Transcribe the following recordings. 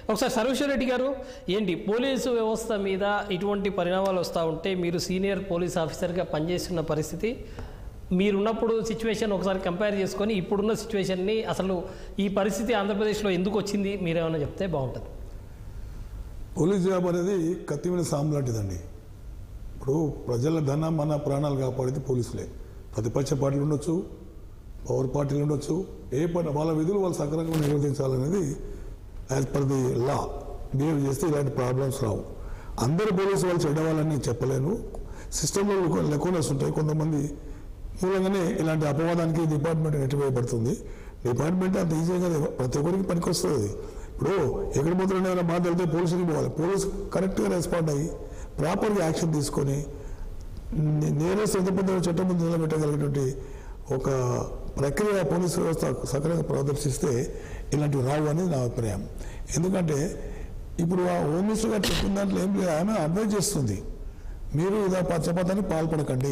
ఒకసారి సర్వేశ్వర రెడ్డి గారు ఏంటి పోలీసు వ్యవస్థ మీద ఇటువంటి పరిణామాలు వస్తూ ఉంటే మీరు సీనియర్ పోలీస్ ఆఫీసర్గా పనిచేస్తున్న పరిస్థితి మీరున్నప్పుడు సిచ్యువేషన్ ఒకసారి కంపేర్ చేసుకొని ఇప్పుడున్న సిచ్యువేషన్ని అసలు ఈ పరిస్థితి ఆంధ్రప్రదేశ్లో ఎందుకు వచ్చింది మీరేమైనా చెప్తే బాగుంటుంది పోలీస్ జాబ్ అనేది కత్తి మీద సాము లాంటిదండి ఇప్పుడు ప్రజల ధన మన ప్రాణాలు కాపాడేది పోలీసులే ప్రతిపక్ష పార్టీలు ఉండొచ్చు పవర్ పార్టీలు ఉండొచ్చు ఏ పని వాళ్ళ విధులు వాళ్ళు సక్రమంగా నిర్వర్తించాలనేది as per the law behave చేస్తే ఇలాంటి ప్రాబ్లమ్స్ రావు అందరు పోలీసు వాళ్ళు చెడ్డవాళ్ళని నేను చెప్పలేను సిస్టంలో లెక్కనెస్ ఉంటాయి కొంతమంది మూలంగానే ఇలాంటి అపవాదానికి డిపార్ట్మెంట్ నెట్టివేయబడుతుంది డిపార్ట్మెంట్ అంత ఈజీగా ప్రతి ఒక్కరికి పనికొస్తుంది ఇప్పుడు ఎక్కడ పోతున్నా ఏమైనా బాధ వెళ్తే పోలీసుకి పోవాలి పోలీసు కరెక్ట్గా రెస్పాండ్ అయ్యి ప్రాపర్గా యాక్షన్ తీసుకొని నే- నేరస్తు ఎంతమంది చట్టం ముందు నిలబెట్టగలిగినటువంటి ఒక ప్రక్రియ పోలీసు వ్యవస్థ సక్రమంగా ప్రదర్శిస్తే ఇలాంటివి రావు అనేది నా అభిప్రాయం ఎందుకంటే ఇప్పుడు ఆ హోమ్ మినిస్టర్ గారు చెప్పిన దాంట్లో ఏం లేదు ఆమె అడ్వైజ్ చేస్తుంది మీరు ఇదా పచ్చపదానికి పాల్పడకండి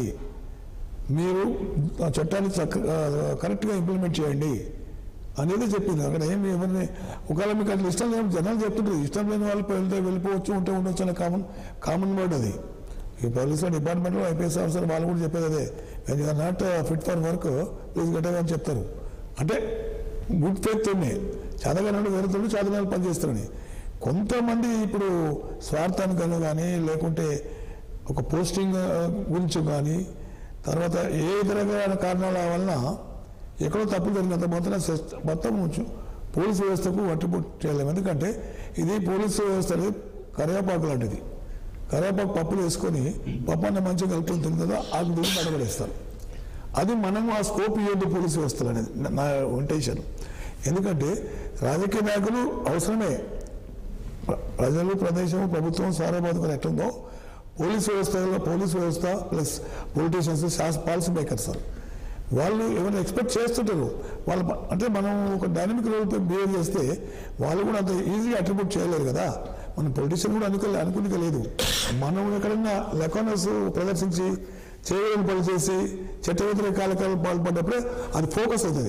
మీరు ఆ చట్టాన్ని చక్క ఆ, కరెక్ట్గా ఇంప్లిమెంట్ చేయండి అనేది చెప్పింది అక్కడ ఏమి ఎవరిని ఒకవేళ మీకు అట్లా ఇష్టం లేని జనాలు చెప్తుంటారు ఇష్టం లేని వాళ్ళు వెళ్తే వెళ్ళిపోవచ్చు ఉంటే ఉండొచ్చు అనే కామన్ కామన్ వర్డ్ అది ఈ పోలీస్ డిపార్ట్మెంట్లో ఐపీఎస్ ఆఫీసర్ వాళ్ళు కూడా చెప్పేది అదే when you're not fit for work please get అని చెప్తారు అంటే గుడ్ ఫేత్ ఉన్నాయి చదవగలను వేరుతుండే చదవగలను పనిచేస్తారని కొంతమంది ఇప్పుడు స్వార్థానికను కానీ లేకుంటే ఒక పోస్టింగ్ ఆ, గురించి కానీ తర్వాత ఏ ఇతరమైన కారణాల వలన ఎక్కడో తప్పులు జరిగినంత మాత్రం సిస్ట- మొత్తం ఉంచు పోలీసు వ్యవస్థకు వట్టిపుట్టు చేయలేము ఎందుకంటే ఇది పోలీసు వ్యవస్థ అనేది కరివేపాకు లాంటిది కరివేపాకు పప్పులు వేసుకొని పప్పాన్ని మంచిగా కలుపుకొని తింటుందో ఆకు దిగి పడబడేస్తారు అది మనము ఆ స్కోప్ ఇవ్వద్దు పోలీసు వ్యవస్థలు అనేది నా- నా ఇంటెన్షన్ ఎందుకంటే రాజకీయ నాయకులు అవసరమే ప్ర- ప్రజలు ప్రదేశం ప్రభుత్వం సారబాధకులు ఎట్లుందో పోలీస్ వ్యవస్థలో పోలీస్ వ్యవస్థ ప్లస్ పొలిటీషియన్స్ శాస్ పాలసీ మేకర్స్ వాళ్ళు ఏమైనా ఎక్స్పెక్ట్ చేస్తుంటారు వాళ్ళు ప- అంటే మనం ఒక డైనమిక్ రోల్ బిహేవ్ చేస్తే వాళ్ళు కూడా అంత ఈజీగా అట్రిబ్యూట్ చేయలేరు కదా మన పొలిటీషియన్ కూడా అనుకోలే అనుకునిక లేదు మనం ఎక్కడన్నా లెకానస్ ప్రదర్శించి చేయలేని పని చేసి చట్ట వ్యతిరేక కార్యక్రమాలు పాల్పడ్డప్పుడే అది ఫోకస్ అవుతుంది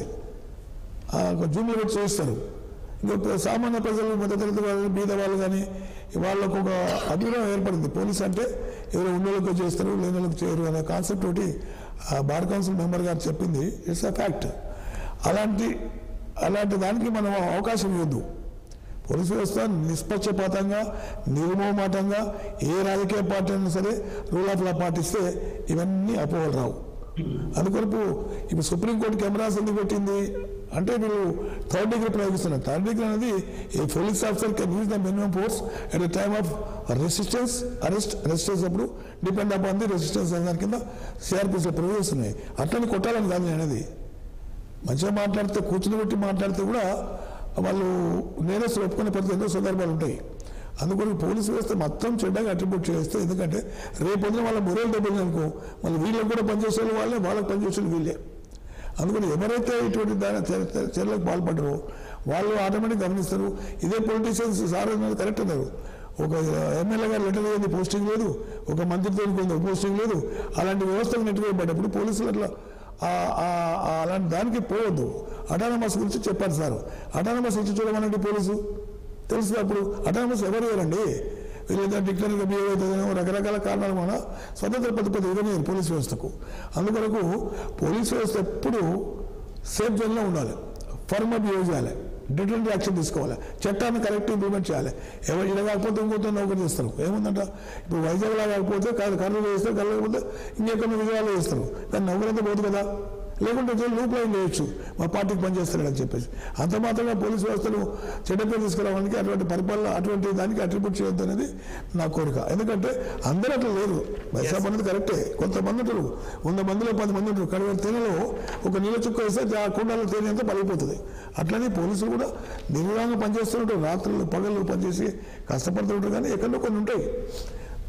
జూమ్లో పెట్టి చేస్తారు ఇంకా సామాన్య ప్రజలు మధ్యతరగతి వాళ్ళు బీద వాళ్ళు కానీ వాళ్ళకు ఒక అభిప్రాయం ఏర్పడింది పోలీస్ అంటే ఎవరో ఉన్నోళ్ళకి చేస్తారు లేని వాళ్ళకి చేయరు అనే కాన్సెప్ట్ ఒకటి ఆ బార్ కౌన్సిల్ మెంబర్ గారు చెప్పింది ఇట్స్ అ ఫ్యాక్ట్ అలాంటి అలాంటి దానికి మనం అవకాశం ఇవ్వద్దు పోలీసు వ్యవస్థ నిష్పక్షపాతంగా నిర్మోమాటంగా ఏ రాజకీయ పార్టీ అయినా సరే రూల్ ఆఫ్ లా పాటిస్తే ఇవన్నీ అపోహలు రావు అందుకొరకు ఇప్పుడు సుప్రీంకోర్టు కెమెరాస్ ఎందుకు పెట్టింది అంటే వీళ్ళు థర్డ్ డిగ్రీ ప్రయోగిస్తున్నారు థర్డ్ డిగ్రీ అనేది a police officer can use the minimum force at the time of resistance arrest resistance అప్పుడు డిపెండ్ అపాన్ ది రెసిస్టెన్స్ అనే దాని కింద సిఆర్పిస్లో ప్రొవిజన్స్ ఉన్నాయి అట్లని కొట్టాలని కాదు నేను అనేది మంచిగా మాట్లాడితే కూర్చుని పెట్టి మాట్లాడితే కూడా వాళ్ళు నేరస్తులు ఒప్పుకునే పరిస్థితి ఎన్నో సందర్భాలు ఉంటాయి అందుకని పోలీసు వ్యవస్థ మొత్తం చెడ్డగా అట్రిబ్యూట్ చేస్తే ఎందుకంటే రేపు పొద్దున వాళ్ళ మొరలు దెబ్బలు అనుకో మళ్ళీ వీళ్ళకి కూడా పనిచేసే వాళ్ళే వాళ్ళకి పనిచేసే వీళ్ళే అందుకని ఎవరైతే ఇటువంటి దాని చర్య- చర్య- చర్యలకు పాల్పడరో వాళ్ళు ఆటోమేటిక్ గమనిస్తారు ఇదే పొలిటీషియన్స్ సార్ అన్నది కరెక్ట్ అన్నారు ఒక ఎమ్మెల్యే గారు లెటర్ లేదు పోస్టింగ్ లేదు ఒక మంత్రితో కొంత పోస్టింగ్ లేదు అలాంటి వ్యవస్థకు నెట్టివేయబడ్డప్పుడు పోలీసులు అట్లా ఆ- ఆ- ఆ అలాంటి దానికి పోవద్దు అటానమస్ గురించి చెప్పారు సార్ అటానమస్ ఇచ్చి చూడమనండి పోలీసు తెలుసు అప్పుడు అటానమస్ ఎవరు వేరండి వీళ్ళేదో డిక్లర్గా బిహేవ్ అవుతుందేమో రకరకాల కారణాల వల్ల స్వతంత్ర పద్ధతి ఇవ్వలేదు పోలీస్ వ్యవస్థకు అందుకొరకు పోలీస్ వ్యవస్థ ఎప్పుడు సేఫ్ జోన్లో ఉండాలి ఫర్మ్ బిహేవ్ చేయాలి డిటరెంట్ యాక్షన్ తీసుకోవాలి చట్టాన్ని కరెక్ట్ ఇంప్లిమెంట్ చేయాలి ఎవరు ఇలా కాకపోతే ఇంకొక నౌకరు చేస్తారు ఏముందంట ఇప్పుడు వైజాగ్లో కాకపోతే కాదు కర్నూలు చేస్తే కలగకపోతే ఇంకెక్కడ విజయాలు చేస్తారు కానీ నౌకరంతా పోదు కదా లేకుంటే లూప్ లైన్ చేయొచ్చు మా పార్టీకి పనిచేస్తారని చెప్పేసి అంత మాత్రమే పోలీస్ వ్యవస్థను చెడ్డ పేరు తీసుకురావడానికి అటువంటి పరిపాలన అటువంటి దానికి అట్రిబ్యూట్ చేయొద్దు అనేది నా కోరిక ఎందుకంటే అందరూ అట్లా లేరు వైశాఖ అనేది కరెక్టే కొంతమంది ఉంటారు వంద మందిలో పది మంది ఉంటారు కడవ తేనెలో ఒక నీళ్ళ చుక్క వేస్తే ఆ కుండలో తేనె అంతా పలిగిపోతుంది అట్లనే పోలీసులు కూడా నిర్విధంగా పనిచేస్తుంటారు రాత్రులు పగళ్ళు పనిచేసి కష్టపడుతుంటారు కానీ ఎక్కడో కొన్ని ఉంటాయి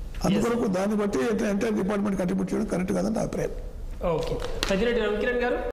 అందుకొరకు దాన్ని బట్టి ఎంటైర్ డిపార్ట్మెంట్ కంట్రిబ్యూట్ చేయడం కరెక్ట్ కాదని నా అభిప్రాయం ఓకే పెద్దిరెడ్డి రవికిరణ్ గారు